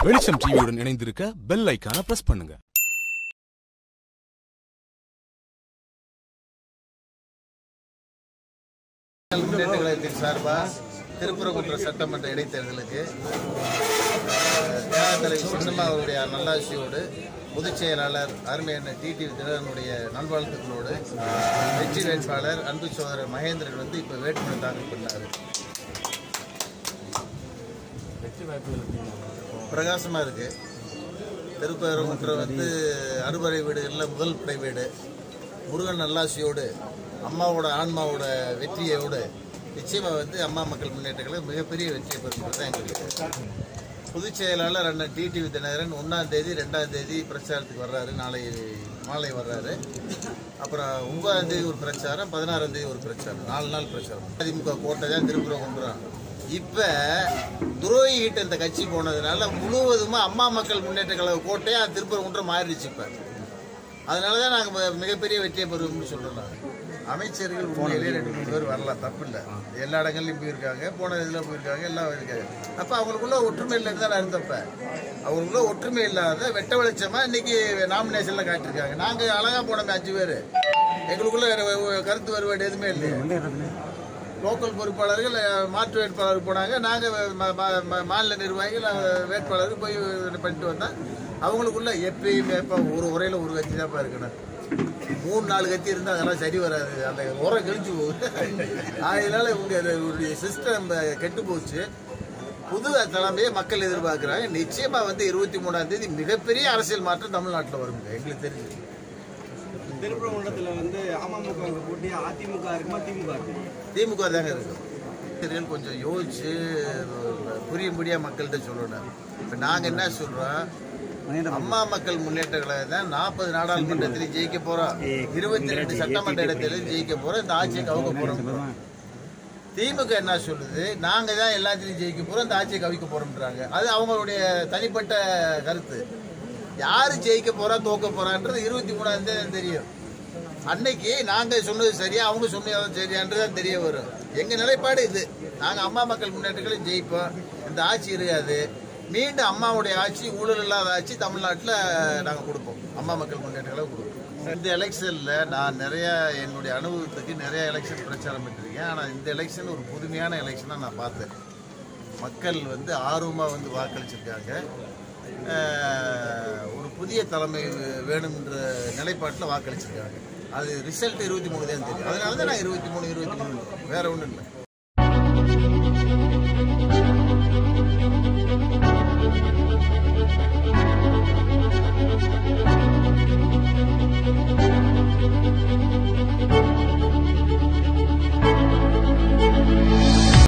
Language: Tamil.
வெளிச்சம் டிவியுடன் இணைந்திருக்க பெல் ஐக்கான பிரஸ் பண்ணுங்க முன்னேற்ற கழகத்தின் சார்பாக திருப்பரங்குன்ற சட்டமன்ற இடைத்தேர்தலுக்கு அஹ், தியாக தலைவர் சின்னம்மா அவருடைய நல்லாசியோடு பொதுச் செயலாளர் அருமையான டிடி தினகரனுடைய நல்வாழ்த்துக்களோடு வெற்றி வேட்பாளர் அன்பு சோதரர் மகேந்திரன் வந்து இப்போ வேட்புமனு தாக்கல் பண்ணார் பிரகாசமாக இருக்கு திருப்பரங்குன்றம் வந்து அறுபடை வீடுகளில் முதல் படை வீடு முருகன் நல்லாசியோடு அம்மாவோட ஆன்மாவோட வெற்றியோடு நிச்சயமா வந்து அம்மா மக்கள் முன்னேற்ற கழகம் மிகப்பெரிய வெற்றியை பெறுங்கிறது தான் எங்களுக்கு பொதுச் செயலாளர் அண்ணன் டிடிவி தினகரன் ஒன்றாம் தேதி ரெண்டாம் தேதி பிரச்சாரத்துக்கு வர்றாரு நாளை மாலை வர்றாரு அப்புறம் ஒன்பதாம் தேதி ஒரு பிரச்சாரம் பதினாறாம் தேதி ஒரு பிரச்சாரம் நாலு நாள் பிரச்சாரம் அதிமுக கோட்டை தான் திருப்புறம் கொண்டுறான் இப்ப துரோகிகிட்ட இந்த கட்சி போனதுனால முழுவதுமா அம்மா மக்கள் முன்னேற்ற கழக கோட்டையா திருப்பரங்குன்றம் மாறிடுச்சு இப்ப அதனாலதான் நாங்க மி- மிகப்பெரிய வெற்றியை பெறுவோம்னு சொல்றோம் நாங்க. அமைச்சர்கள் உண்மையிலேயே ரெண்டு மூணு பேர் வரலாம் தப்பு இல்லை எல்லா இடங்கள்லயும் போயிருக்காங்க போன இதுல போயிருக்காங்க எல்லாம் இருக்காங்க அப்ப அவங்களுக்குள்ள ஒற்றுமை இல்லைன்னு தான் அர்த்தப்ப அவங்களுக்குள்ள ஒற்றுமை இல்லாத வெட்ட வெளிச்சமா இன்னைக்கு நாமினேஷன்ல காட்டியிருக்காங்க நாங்க அழகா போனோம் அஞ்சு பேர் எங்களுக்குள்ள வேற ஒ- கருத்து வேறுபாடு எதுவுமே இல்லையே லோக்கல் பொறுப்பாளர்கள் அஹ், மாற்று வேட்பாளர் போனாங்க நாங்கள் மாநில நிர்வாகிகள் அஹ், வேட்பாளருக்கு போய் இது பண்ணிட்டு வந்தோம் அவங்களுக்குள்ள எப்பயுமே இப்போ ஒரு உரையில் ஒரு கட்சி தான்ப்பா இருக்கணும் மூணு நாலு கட்சி இருந்தால் அதெல்லாம் சரி வராது அந்த உரை கழிச்சு போகுது அதனால இவங்க சிஸ்டம் கெட்டு போச்சு புது தலைமையை மக்கள் எதிர்பார்க்குறாங்க நிச்சயமா வந்து இருபத்தி மூணாம் தேதி மிகப்பெரிய அரசியல் மாற்றம் தமிழ்நாட்டில் வருங்க எங்களுக்கு தெரிஞ்சு திருப்பரங்குன்றத்துல வந்து அமமுக போட்டி அதிமுக இருக்குமா திமுக இருக்குமா திமுக தாங்க இருக்கும் தெரியும் கொஞ்சம் யோசிச்சு புரியும்படியா மக்கள்கிட்ட சொல்லணும் இப்போ நாங்கள் என்ன சொல்றோம் அம்மா மக்கள் முன்னேற்ற கழகம் தான் நாற்பது நாடாளுமன்றத்திலையும் ஜெயிக்க போறோம் இருபத்தி ரெண்டு சட்டமன்ற இடத்திலும் ஜெயிக்க போறோம் இந்த ஆட்சியை கவுக்க போறோம் திமுக என்ன சொல்லுது நாங்க தான் எல்லாத்திலையும் ஜெயிக்க போறோம் இந்த ஆட்சியை கவிக்க போறோம்ன்றாங்க அது அவங்களுடைய தனிப்பட்ட கருத்து யாரு ஜெயிக்க போறா தோக்க போறான்றது இருபத்தி மூணாம் தேதி தெரியும் அன்னைக்கு நாங்க சொன்னது சரியா அவங்க சொன்னது சரியான்றது தான் தெரிய வரும் எங்க நிலைப்பாடு இது நாங்க அம்மா மக்கள் முன்னேற்றங்களை ஜெயிப்போம் இந்த ஆட்சி இருக்காது மீண்டும் அம்மாவுடைய ஆட்சி ஊழல் இல்லாத ஆட்சி தமிழ்நாட்டில் நாங்க கொடுப்போம் அம்மா மக்கள் முன்னேற்றங்களை கொடுப்போம் இந்த எலெக்ஷன்ல நான் நிறைய என்னுடைய அனுபவத்துக்கு நிறைய எலெக்ஷன் பிரச்சாரம் பண்ணிருக்கேன் ஆனா இந்த எலெக்ஷன் ஒரு புதுமையான எலெக்ஷனா நான் பார்த்தேன் மக்கள் வந்து ஆர்வமாக வந்து வாக்களிச்சிருக்காங்க அஹ், ஒரு புதிய தலைமை வேணும்ன்ற நிலைப்பாட்டில் வாக்களிச்சிருக்காங்க அது ரிசல்ட் இருபத்தி மூணு தான் தெரியும் அதனால தான் நான் இருபத்தி மூணு இருபத்தி மூணு வேற ஒன்றும் இல்லை